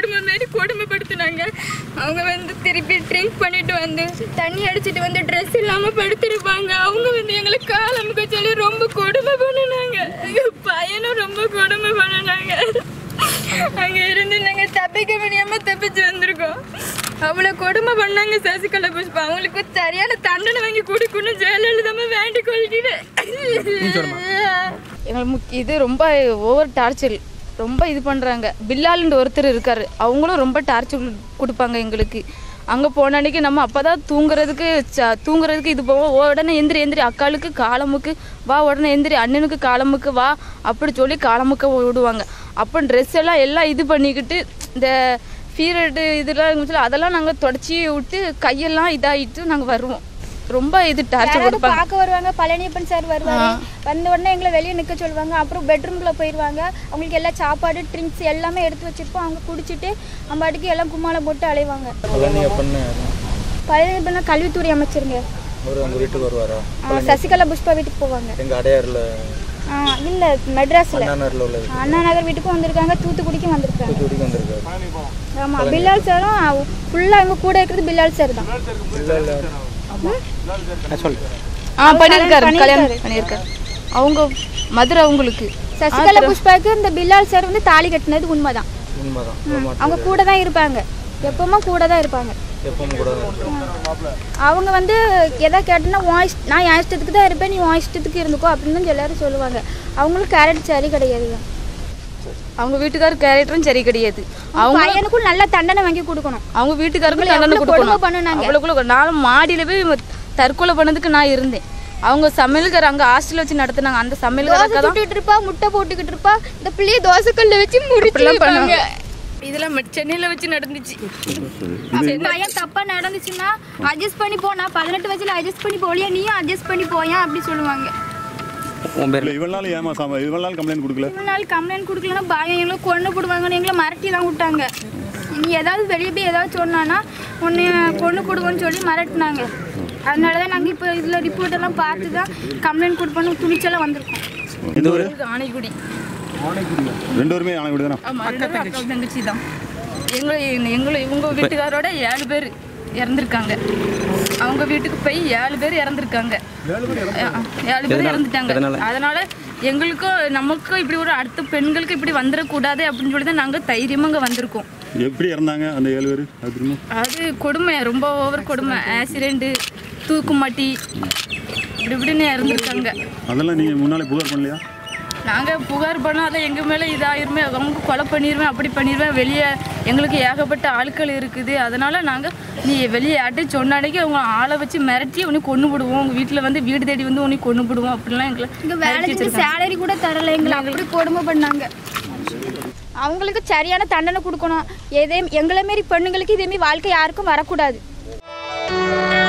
கொடுமை மாரி கொடுமைப்படுத்தினாங்க அவங்க வந்து திருப்பி ட்ரிங்க் பண்ணிட்டு வந்து தண்ணி அடிச்சிட்டு வந்து ட்ரெஸ் இல்லாமல் படுத்திருப்பாங்க அவங்க வந்து எங்களை காலமுக்க சொல்லி ரொம்ப கொடுமை பண்ணினாங்க எங்க பையனும் ரொம்ப கொடுமை பண்ணினாங்க அங்க இருந்து நாங்க தப்பிக்க முடியாம தப்பிச்சு வந்திருக்கோம் அவ்வளவு கொடுமை பண்ணாங்க சசிகலா புஷ்பா அவங்களுக்கு சரியான தண்டனை வாங்கி கொடுக்கணும் ஜெயலலிதா வேண்டிக் கொள்கிறேன் எங்களுக்கு முக் இது ரொம்ப ஓவர் டார்ச்சர் ரொம்ப இது பண்ணுறாங்க பில்லாலுன்ற ஒருத்தர் இருக்கார் அவங்களும் ரொம்ப டார்ச்சர் கொடுப்பாங்க எங்களுக்கு அங்கே போன அன்னைக்கு நம்ம அப்போ தான் தூங்குறதுக்கு ச- தூங்குறதுக்கு இது போவோம் உடனே எந்திரி எந்திரி அக்காளுக்கு காலமுக்கு வா உடனே எந்திரி அண்ணனுக்கு காலமுக்கு வா அப்படி சொல்லி காலமுக்க விடுவாங்க அப்போ ட்ரெஸ் எல்லாம் எல்லாம் இது பண்ணிக்கிட்டு இந்த பீரியடு இதெல்லாம் இருந்துச்சுல அதெல்லாம் நாங்கள் தொடச்சி விட்டு கையெல்லாம் இதாகிட்டு நாங்கள் வருவோம் ரொம்ப இது டார்ச்சர் யாராவது கொடுப்பாங்க பார்க்க வருவாங்க பழனியப்பன் சார் வருவாங்க வந்த உடனே எங்களை வெளியே நிற்க சொல்லுவாங்க அப்புறம் பெட்ரூம்குள்ள போயிடுவாங்க அவங்களுக்கு எல்லா சாப்பாடு ட்ரிங்க்ஸ் எல்லாமே எடுத்து வச்சிருப்போம் அவங்க குடிச்சிட்டு நம்ம பாட்டுக்கு எல்லாம் கும்மாளம் போட்டு அலைவாங்க பழனி அப்பன்னு பழனியப்பன் கல்வித்துறை அமைச்சருங்க அவர் உங்கள் வீட்டுக்கு வருவாரா ஆ, சசிகலா புஷ்பா வீட்டுக்கு போவாங்க எங்கள் அடையாறில் ஆ, இல்ல மெட்ராஸ்ல அண்ணாநகரில் உள்ளது அண்ணா நகர் வீட்டுக்கும் வந்திருக்காங்க தூத்துக்குடிக்கும் வந்திருக்காங்க தூத்துக்குடிக்கு வந்திருக்காரு ஆமா பில்லால் சாரும் ஃபுல்லா இவங்க கூட இருக்கிறது பில்லால் சார் தான் இல்லை இல்லை சொல்லு ஆ பண்ணியிருக்காரு கல்யாணம் பண்ணியிருக்காரு அவங்க மதுரை அவங்களுக்கு சசிகலா புஷ்பாவுக்கு இந்த பில்லால் சார் வந்து தாலி கட்டினது உண்மைதான் உண்மைதான் அவங்க கூட தான் இருப்பாங்க எப்பவுமே கூட தான் இருப்பாங்க எப்பவும் கூட தான் இருக்கு. அவங்க வந்து எதை கேட்டோன்னா வாய்ஸ் நான் என் இஷ்டத்துக்கு தான் இருப்பேன் நீ உன் இஷ்டத்துக்கு இருந்துக்கோ அப்படின்னு தான் எல்லாரும் சொல்லுவாங்க அவங்களுக்கு கேரட் சரி கிடையாது அவங்க வீட்டுக்காரர் கேரக்டரும் சரி கிடையாது அவங்க பையனுக்கும் நல்ல தண்டனை வாங்கி கொடுக்கணும் அவங்க வீட்டுக்காரருக்கு உங்களை தண்டனை எவ்வளவு கொடுமை கொடுக்கணும் பண்ணுனாங்க? அவ்வளோக்குள்ள நானும் மாடியில போய் இவ தற்கொலை பண்ணதுக்கு நான் இருந்தேன் அவங்க சமையல்கார அங்க ஹாஸ்டல் வச்சு நடத்துனாங்க அந்த தோசை சமையல்காரக்க தான் சுட்டுட்டு இருப்பா முட்டை போட்டுக்கிட்டு இருப்பா இந்த பிள்ளைய தோசைக்கல்ல வச்சு இப்படிலாம் முடிச்சு பண்ணுவாங்க. இதெல்லாம் ம- சென்னையில வச்சு நடந்துச்சு பையன் தப்பா நடந்துச்சுன்னா அட்ஜஸ்ட் பண்ணி போனா பதினெட்டு வயசுல அட்ஜஸ்ட் பண்ணி போலியா நீயும் அட்ஜஸ்ட் பண்ணி போயா அப்படி சொல்லுவாங்க இல்லை இவ்வளோ நாள் ஏமா சாம இவ்வளோ நாள் கம்ப்ளைண்ட் கொடுக்கல இவ்வளவு நாள் கம்ப்ளைண்ட் கொடுக்கலன்னா பயம் எங்களை கொண்டு போடுவாங்கன்னு எங்களை மிரட்டி தான் விட்டாங்க நீ ஏதாவது வெளியே போய் ஏதாவது சொன்னான்னா உன்னை கொண்டு போடுவோன்னு சொல்லி மிரட்டினாங்க அதனால தான் நாங்கள் இப்போ இதில் ரிப்போர்ட் எல்லாம் பார்த்து தான் கம்ப்ளைண்ட் கொடுப்போன்னு துணிச்சலாக வந்திருக்கோம் எந்த ஊர் ஆணைக்குடி ரெண்டு பேருமே ஆனை விடுதானா ஆமா ரெண்டு பேரும் அக்கா தங்கச்சி தான் எங்களை எங்களை இவங்க வீட்டுக்காரோட ஏழு பேர் இறந்துருக்காங்க அவங்க வீட்டுக்கு போய் ஏழு பேர் இறந்துருக்காங்க அஹ், ஏழு பேர் இறந்துட்டாங்க அதனால எங்களுக்கும் நமக்கும் இப்படி ஒரு அடுத்த பெண்களுக்கு இப்படி வந்துடக்கூடாது அப்படின்னு சொல்லி தான் நாங்கள் தைரியமாக இங்கே வந்திருக்கோம் எப்படி இறந்தாங்க அந்த ஏழு பேர் அது தெரியுமா அது கொடுமை ரொம்ப ஓவர் கொடுமை ஆக்சிடென்ட்டு தூக்குமாட்டி இப்படி இப்படின்னு இறந்துருக்காங்க அதெல்லாம் நீங்கள் முன்னாலே புகார் பண்ணலையா நாங்கள் புகார் பண்ணால் அதை எங்கள் மேலே இதாயிருமே அவங்க கொலை பண்ணிடுவேன் அப்படி பண்ணிடுவேன் வெளியே எங்களுக்கு ஏகப்பட்ட ஆட்கள் இருக்குது அதனால் நாங்கள் நீ வெளியே யார்ட்டும் சொன்னாடிக்கு அவங்க ஆளை வச்சு மிரட்டி உன்னை கொண்டு விடுவோம் உங்கள் வீட்டில் வந்து வீடு தேடி வந்து உன்னை கொண்டு விடுவோம் அப்படிலாம் எங்களை இங்கே வேலை மிரட்டி செஞ்சு வச்சிருக்காங்க. சேலரி கூட தரல எங்களை அப்படி கொடுமை பண்ணாங்க அவங்களுக்கு சரியான தண்டனை கொடுக்கணும் எதே எங்களை மாரி பெண்ணுங்களுக்கு இதே மாதிரி வாழ்க்கை யாருக்கும் வரக்கூடாது